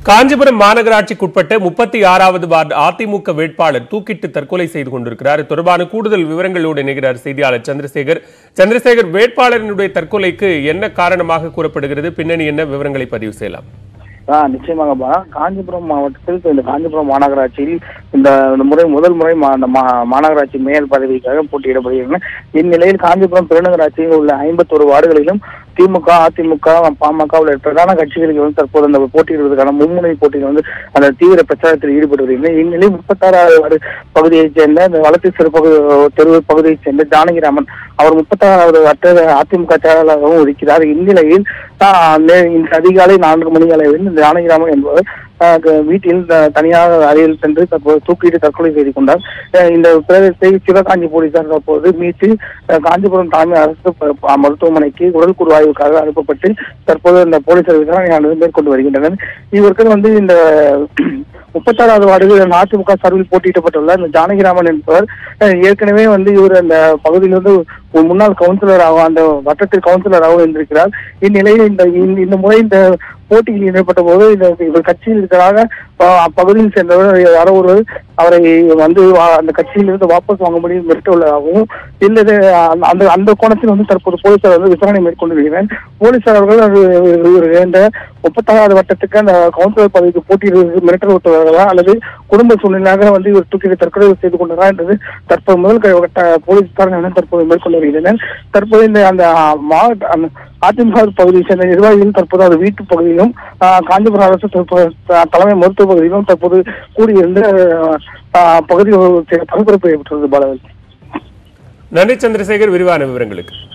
காஞ்சிபுரம் மாநகராட்சிக்குட்பட்ட முப்பத்தி ஆறாவது வார்டு அதிமுக வேட்பாளர் தூக்கிட்டு தற்கொலை செய்து கொண்டிருக்கிறார் இது தொடர்பான கூடுதல் விவரங்களோடு இணைகிறார் செய்தியாளர் சந்திரசேகர் சந்திரசேகர் வேட்பாளரினுடைய தற்கொலைக்கு என்ன காரணமாக கூறப்படுகிறது பின்னணி என்ன விவரங்களை பதிவு செய்யலாம் ஆ நிச்சயமாகப்பா காஞ்சிபுரம் மாவட்டத்தில் இந்த காஞ்சிபுரம் மாநகராட்சியில் இந்த இந்த முறை முதல் முறை மா- இந்த மா- மாநகராட்சி மேயர் பதவிக்காக போட்டியிடப்படுகின்றன இந்நிலையில் காஞ்சிபுரம் பெருநகராட்சியில் உள்ள ஐம்பத்தொரு வார்டுகளிலும் திமுக அதிமுக பாமக உள்ள பிரதான கட்சிகளுக்கு வந்து தற்போது அந்த போட்டியிடுவதற்கான மும்முனை போட்டியில் வந்து அந்த தீவிர பிரச்சாரத்தில் ஈடுபட்டு வருகின்றன இந்நிலையில் முப்பத்தாறாவது வார்டு பகுதியைச் சேர்ந்த இந்த வளர்ச்சி சிறுபகு தெரு பகுதியைச் சேர்ந்த ஜானகிராமன் அவர் முப்பத்தாறாவது வட்ட அதிமுக செயலாளராகவும் இருக்கிறார் இந்நிலையில் ஆஹ், நே- இன்று அதிகாலை நான்கு மணி அளவில் இந்த ஜானகிராமன் என்பவர் ஆஹ், க- வீட்டில் த- தனியாக அறையில் சென்று தற்போது தூக்கிட்டு தற்கொலை செய்து கொண்டார் ஆஹ், இந்த பிரதேசத்தை சிவகாஞ்சி போலீசார் தற்போது மீட்டு ஆஹ், காஞ்சிபுரம் தலைமை அரசு ப- ப- மருத்துவமனைக்கு உடல் குறுவாய்வுக்காக அனுப்பப்பட்டு தற்போது இந்த போலீசார் விசாரணையானது மேற்கொண்டு வருகின்றனர் இவர்கள் வந்து இந்த முப்பத்தாறாவது வார்டுகள் அதிமுக சார்பில் போட்டியிடப்பட்டுள்ள இந்த ஜானகிராமன் என்பவர் அஹ், ஏற்கனவே வந்து இவர் அந்த பகுதியிலிருந்து ஒரு முன்னாள் கவுன்சிலராகவும் அந்த வட்டத்தில் கவுன்சிலராகவும் இருந்திருக்கிறார் இந்நிலையில் இந்த இந்த- இந்த முறை இந்த போட்டியில் ஈடுபட்ட போது இந்த இவர் கட்சியில் இருக்கிறாக அஹ், அப்பகுதியில் சேர்ந்தவர் யாரோ ஒருவர் அவரை வந்து வா- அந்த கட்சியிலிருந்து வாபஸ் வாங்க முடியும் மிரட்டுள்ளதாகவும் இல்லது அந்த- அந்த அந்த கோணத்தில் வந்து தற்போது போலீசார் வந்து விசாரணை மேற்கொண்டு வருகிறார் போலீசார் அவர்கள் அது இவர் இந்த முப்பத்தாறாவது வட்டத்துக்கு அந்த கவுன்சிலர் பதவிக்கு போட்டியிடுவதற்கு மிரட்டல் விட்டுள்ளதா அல்லது குடும்ப சூழ்நிலையாக வந்து இவர் தூக்கி தற்கொலை செய்து கொண்டதா என்றது தற்போது முதல் கட்ட போலீஸ் விசாரணை தற்போது மேற்கொண்டு வருகின்றனர் தற்போது இந்த அந்த மாவட்ட அந்த அதிமுக பகுதியை சேர்ந்த நிர்வாகிகள் தற்போது அது வீட்டு பகுதியிலும் ஆஹ், காஞ்சிபுரம் அரசு தற்போது த- தலைமை மருத்துவ பகுதியிலும் தற்போது கூடியிருந்து ஆஹ், பகுதி பகுதியில் பரபரப்பு ஏற்பட்டுள்ளது பாலவல் நன்றி சந்திரசேகர் விரிவான விவரங்களுக்கு